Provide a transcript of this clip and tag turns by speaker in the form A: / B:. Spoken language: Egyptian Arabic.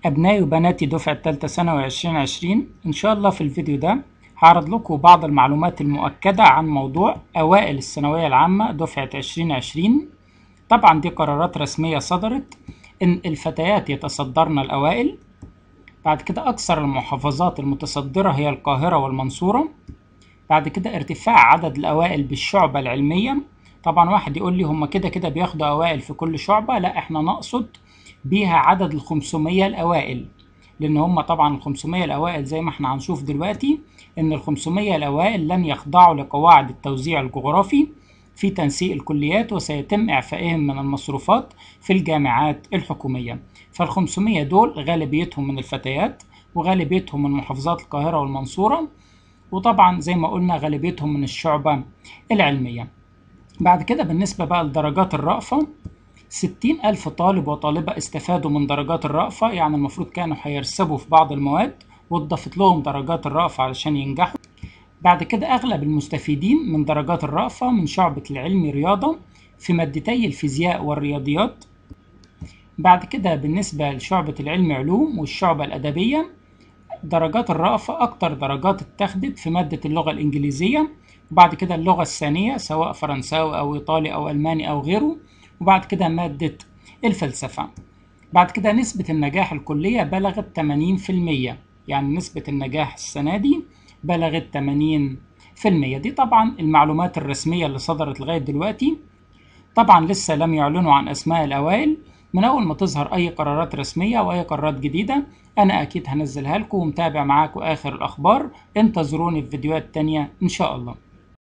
A: أبنائي وبناتي دفعة تالتة ثانوي عشرين عشرين إن شاء الله في الفيديو ده هعرض لكم بعض المعلومات المؤكدة عن موضوع أوائل الثانوية العامة دفعة عشرين عشرين طبعا دي قرارات رسمية صدرت إن الفتيات يتصدرن الأوائل بعد كده أكثر المحافظات المتصدرة هي القاهرة والمنصورة بعد كده ارتفاع عدد الأوائل بالشعبة العلمية طبعا واحد يقول لي هما كده كده بياخدوا أوائل في كل شعبة لا احنا نقصد بيها عدد ال 500 الأوائل لأن هم طبعا ال 500 الأوائل زي ما احنا هنشوف دلوقتي إن ال 500 الأوائل لن يخضعوا لقواعد التوزيع الجغرافي في تنسيق الكليات وسيتم إعفائهم من المصروفات في الجامعات الحكومية فال 500 دول غالبيتهم من الفتيات وغالبيتهم من محافظات القاهرة والمنصورة وطبعا زي ما قلنا غالبيتهم من الشعبة العلمية بعد كده بالنسبة بقى لدرجات الرأفة ستين ألف طالب وطالبة استفادوا من درجات الرأفة يعني المفروض كانوا هيرسبوا في بعض المواد واتضافت لهم درجات الرأفة علشان ينجحوا بعد كده أغلب المستفيدين من درجات الرأفة من شعبة العلم رياضة في مادتي الفيزياء والرياضيات بعد كده بالنسبة لشعبة العلم علوم والشعبة الأدبية درجات الرأفة أكتر درجات اتخذت في مادة اللغة الإنجليزية وبعد كده اللغة الثانية سواء فرنساوي أو إيطالي أو ألماني أو غيره وبعد كده مادة الفلسفة بعد كده نسبة النجاح الكلية بلغت 80% يعني نسبة النجاح السنة دي بلغت 80% دي طبعا المعلومات الرسمية اللي صدرت لغاية دلوقتي طبعا لسه لم يعلنوا عن أسماء الأوائل من أول ما تظهر أي قرارات رسمية أو أي قرارات جديدة أنا أكيد هنزلها لكم ومتابع معاكم آخر الأخبار انتظروني في فيديوهات تانية إن شاء الله